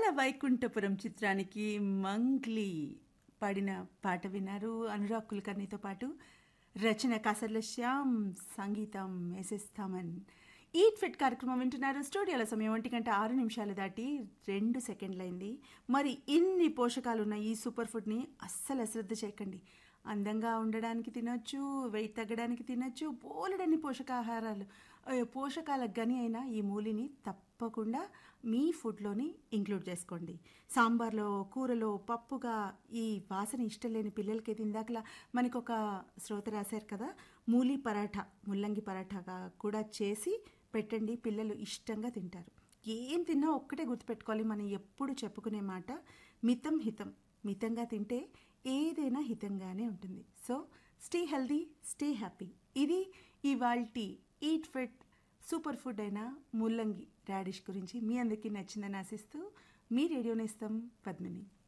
బాల వైకుంఠపురం చిత్రానికి మంగ్లీ పాడిన పాట విన్నారు అనురాగ్ కులకర్ణితో పాటు రచన కాసర్ల శ్యామ్ సంగీతం ఎస్ఎస్ థమన్ ఈట్ ఫిట్ కార్యక్రమం వింటున్నారు స్టూడియోల సమయం ఒంటి గంట ఆరు నిమిషాలు దాటి రెండు సెకండ్లైంది మరి ఇన్ని పోషకాలు ఉన్న ఈ సూపర్ ఫుడ్ని అస్సలు అశ్రద్ధ చేయకండి అందంగా ఉండడానికి తినొచ్చు వెయిట్ తగ్గడానికి తినొచ్చు బోలెడన్ని పోషకాహారాలు ఆ, పోషకాల గని అయిన ఈ మూలిని తప్పకుండా మీ ఫుడ్లోని ఇంక్లూడ్ చేసుకోండి సాంబార్లో కూరలో పప్పుగా ఈ వాసన ఇష్టం లేని పిల్లలకి ఇందాకలా మనకు ఒక శ్రోత రాశారు కదా మూలి పరాఠా ముల్లంగి పరాఠాగా కూడా చేసి పెట్టండి పిల్లలు ఇష్టంగా తింటారు ఏం తిన్నా ఒక్కటే గుర్తుపెట్టుకోవాలి మనం ఎప్పుడు చెప్పుకునే మాట మితం హితం మితంగా తింటే ఏదైనా హితంగానే ఉంటుంది so stay healthy stay happy ఇది ఇవాల్టి ఈట్ ఫిట్ సూపర్ ఫుడ్ అయిన ముల్లంగి రాడిష్ గురించి మీ అందరికీ నచ్చిందని ఆశిస్తూ మీ రేడియో నేస్తం పద్మిని